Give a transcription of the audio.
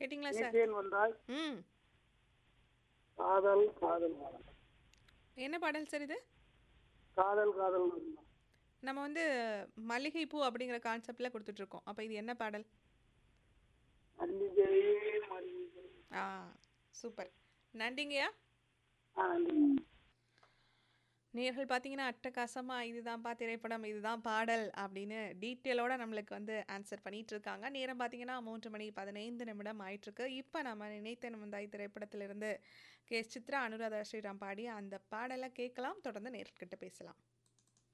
கேட்டிங்களா சார் நினைத்தேன் வந்தாய் ம் காதல் காதல் என்ன பாடல் சார் இது காதல் காதல் நம்ம வந்து மல்லிகைப்பூ அப்படிங்கிற கான்செப்டில் கொடுத்துட்ருக்கோம் அப்போ இது என்ன பாடல் மல்லிகையே மல்லிகை ஆ சூப்பர் நன்றிங்கய்யா ஆ நன்றி நேர்கள் பார்த்தீங்கன்னா அட்டகாசமாக இதுதான்ப்பா திரைப்படம் இதுதான் பாடல் அப்படின்னு டீட்டெயிலோட நம்மளுக்கு வந்து ஆன்சர் பண்ணிட்டு இருக்காங்க நேரம் பார்த்தீங்கன்னா மூன்று மணி பதினைந்து நிமிடம் ஆயிட்டிருக்கு இப்போ நம்ம நினைத்தன் வந்தாய் திரைப்படத்திலிருந்து கே சித்ரா அனுராதா ஸ்ரீராம் பாடி அந்த பாடலை கேட்கலாம் தொடர்ந்து நேர்கிட்ட பேசலாம்